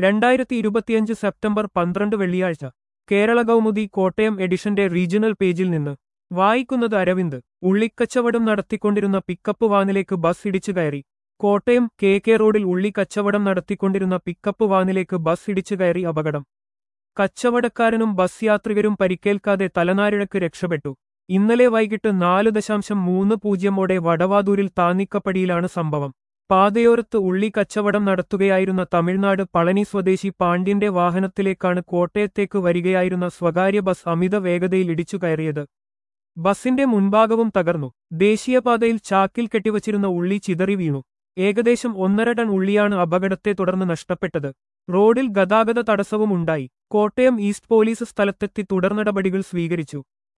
രണ്ടായിരത്തി ഇരുപത്തിയഞ്ച് സെപ്റ്റംബർ പന്ത്രണ്ട് വെള്ളിയാഴ്ച കേരള കൗമുദി കോട്ടയം എഡിഷന്റെ റീജിയണൽ പേജിൽ നിന്ന് വായിക്കുന്നത് അരവിന്ദ് ഉള്ളിക്കച്ചവടം നടത്തിക്കൊണ്ടിരുന്ന പിക്കപ്പ് വാനിലേക്ക് ബസ് ഇടിച്ചു കയറി കോട്ടയം കെ കെ റോഡിൽ ഉള്ളിക്കച്ചവടം നടത്തിക്കൊണ്ടിരുന്ന പിക്കപ്പ് വാനിലേക്ക് ബസ് ഇടിച്ചു കയറി അപകടം കച്ചവടക്കാരനും ബസ് യാത്രികരും പരിക്കേൽക്കാതെ തലനാരിഴക്ക് രക്ഷപ്പെട്ടു ഇന്നലെ വൈകിട്ട് നാല് ദശാംശം മൂന്ന് പൂജ്യമോടെ വടവാതൂരിൽ താന്നിക്കപ്പടിയിലാണ് സംഭവം പാതയോരത്ത് ഉള്ളി കച്ചവടം നടത്തുകയായിരുന്ന തമിഴ്നാട് പളനി സ്വദേശി പാണ്ഡ്യന്റെ വാഹനത്തിലേക്കാണ് കോട്ടയത്തേക്ക് വരികയായിരുന്ന സ്വകാര്യ ബസ് അമിത വേഗതയിൽ ഇടിച്ചു കയറിയത് ബസിന്റെ മുൻഭാഗവും തകർന്നു ദേശീയപാതയിൽ ചാക്കിൽ കെട്ടിവച്ചിരുന്ന ഉള്ളി ചിതറി വീണു ഏകദേശം ഒന്നര ടൺ ഉള്ളിയാണ് അപകടത്തെ തുടർന്ന് നഷ്ടപ്പെട്ടത് റോഡിൽ ഗതാഗത തടസ്സവും ഉണ്ടായി കോട്ടയം ഈസ്റ്റ് പോലീസ് സ്ഥലത്തെത്തി തുടർനടപടികൾ സ്വീകരിച്ചു